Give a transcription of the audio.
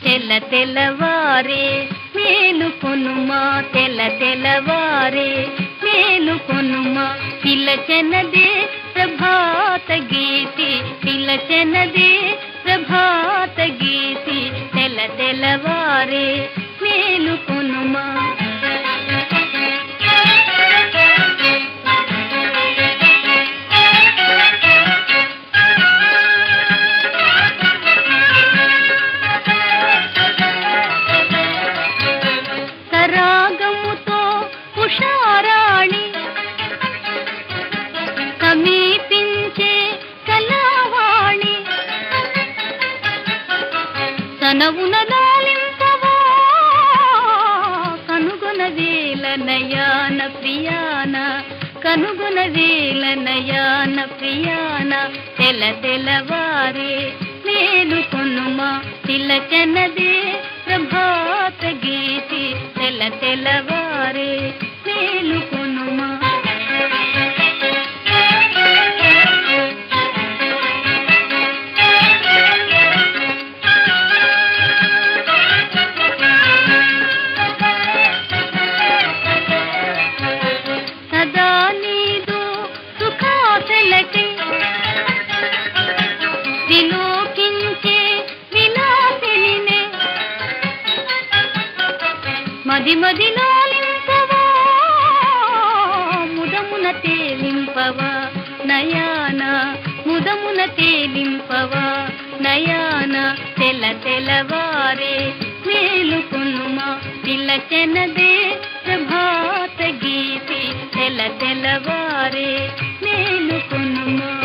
తెల్ల తెల్లవారే మేలు కొనుమా తెల్ల తెల్లవారే మేలు కొనుమా పిలచెనదే ప్రభాత గీతి పిలచెనదే ప్రభాత గీతి తెల్ల తెల్లవారే మేలు కొనుమా సరాగముతో ఉషారాణి సమీపించే కళావాణి తనవున లాలింపవా కనుగొన వేల నయాన ప్రియాన కనుగొన వేల నయాన ప్రియాన తెల తెలవారే మేలు కొనుమా తిలచనదే ప్రభాత గీతి తెల తెలవారే మేలు కొనుమా సదా నీదు సుఖాసలకి విలోకించే విలాసినినే మది మదిలో లింపవా ముదమున తేలింపవా నయాన ముదమున తేలింపవా నయాన తెల తెలవారే మేలు కొనుమా పిల్లచెనదే ప్రభాత గీతి తెల తెలవారే మేలు కొనుమా